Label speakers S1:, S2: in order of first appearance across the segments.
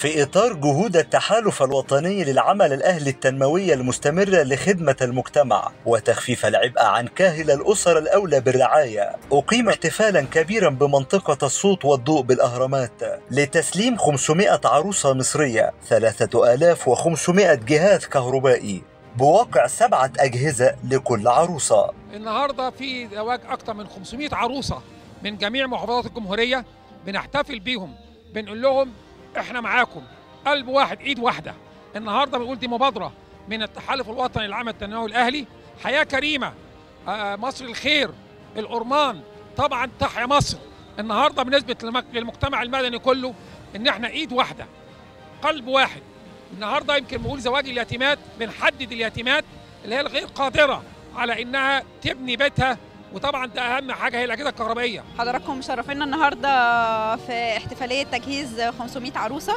S1: في إطار جهود التحالف الوطني للعمل الأهلي التنموي المستمرة لخدمة المجتمع وتخفيف العبء عن كاهل الأسر الأولى بالرعاية أقيم احتفالا كبيرا بمنطقة الصوت والضوء بالأهرامات لتسليم 500 عروسة مصرية 3500 جهاز كهربائي بواقع سبعة أجهزة لكل عروسة
S2: النهارده في زواج اكتر من 500 عروسه من جميع محافظات الجمهوريه بنحتفل بيهم بنقول لهم احنا معاكم قلب واحد ايد واحده النهارده بنقول دي مبادره من التحالف الوطني للعمل التنموي الاهلي حياه كريمه آه، مصر الخير الأرمان طبعا تحيا مصر النهارده بالنسبه للمك- للمجتمع المدني كله ان احنا ايد واحده قلب واحد النهارده يمكن بنقول زواج اليتيمات بنحدد اليتيمات اللي هي الغير قادره على انها تبني بيتها وطبعا ده اهم حاجه هي الاجهزه الكهربائيه
S3: حضراتكم مشرفينا النهارده في احتفاليه تجهيز 500 عروسه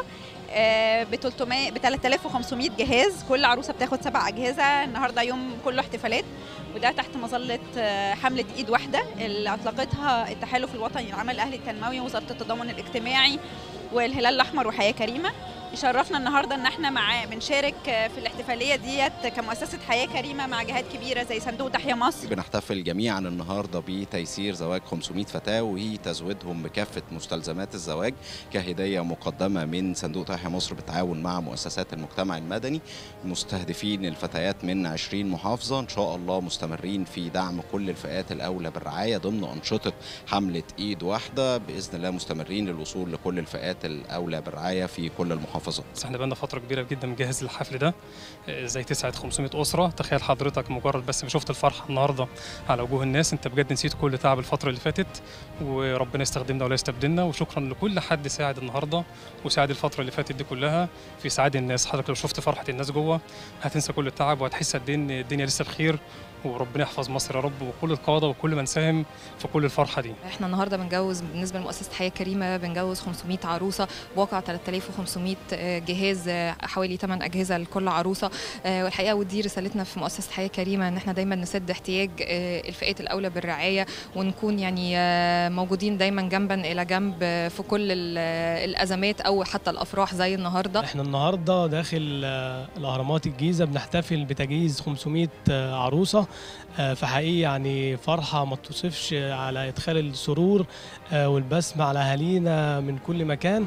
S3: ب 300 ب 3500 جهاز كل عروسه بتاخد سبع اجهزه النهارده يوم كله احتفالات وده تحت مظله آه، حمله ايد واحده اللي اطلقتها التحالف الوطني للعمل الاهلي التنموي ووزاره التضامن الاجتماعي والهلال الاحمر وحياه كريمه يشرفنا النهارده ان احنا مع بنشارك آه، في الاحتفاليه ديت كمؤسسه حياه كريمه مع جهات كبيره زي صندوق تحيا مصر
S4: بنحتفل جميعا النهارده بتيسير زواج 500 فتاه وتزويدهم بكافه مستلزمات الزواج كهديه مقدمه من صندوق تحيا مصر بالتعاون مع مؤسسات المجتمع المدني مستهدفين الفتيات من 20 محافظه ان شاء الله مستمرين في دعم كل الفئات الاولى بالرعايه ضمن انشطه حمله ايد واحده باذن الله مستمرين للوصول لكل الفئات الاولى بالرعايه في كل المحافظات
S5: بس احنا بقالنا فتره كبيره جدا بنجهز للحفل ده آه، ازاي تسعد 500 اسره تخيل حضرتك مجرد بس ما شفت الفرحه النهارده على وجوه الناس انت بجد نسيت كل تعب الفتره اللي فاتت وربنا يستخدمنا ولا يستبدلنا وشكرا لكل حد ساعد النهارده وساعد الفتره اللي فاتت دي كلها في سعاد الناس حضرتك لو شفت فرحه الناس جوه هتنسى كل التعب وهتحس قد ايه ان الدنيا لسه بخير وربنا يحفظ مصر يا رب وكل القاده وكل من ساهم في كل الفرحه دي
S6: احنا النهارده بنجوز بالنسبه لمؤسسه حياه كريمه بنجوز 500 عروسه بواقع 3500 جهاز آه، حوالي 8 اجهزه لكل عروسه آه، والحقيقه ودي رسالتنا في مؤسسه حياه كريمه ان احنا دايما نسد احتياج آه، الفئات الاولى بالرعايه ونكون يعني آه، موجودين دايما جنبا الى جنب آه، في كل ال- الازمات او حتى الافراح زي النهارده
S7: احنا النهارده داخل آه، الاهرامات الجيزه بنحتفل بتجهيز 500 آه، عروسه آه، فحقيقي يعني فرحه ما توصفش على ادخال السرور آه، والبسمه على اهالينا من كل مكان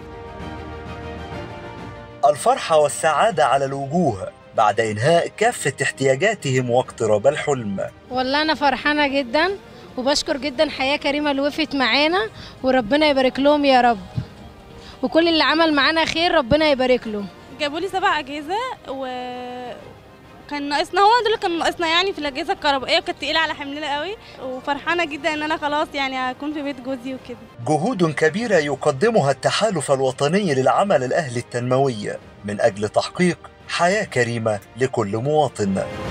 S1: الفرحة والسعادة على الوجوه بعد إنهاء كافة احتياجاتهم واقتراب الحلم
S8: والله انا فرحانه جدا وبشكر جدا حياه كريمه اللي وقفت معانا وربنا يبارك لهم يا رب وكل اللي عمل معانا خير ربنا يبارك له
S9: جابوا لي سبع اجهزه و كان ناقصنا هو دول اللي كان ناقصنا يعني في الاجهزه الكهربائيه وكانت تقيله على حملنا قوي وفرحانه جدا ان انا خلاص يعني هكون في بيت جوزي وكده
S1: جهود كبيرة يقدمها التحالف الوطني للعمل الأهلي التنموي من أجل تحقيق حياة كريمة لكل مواطن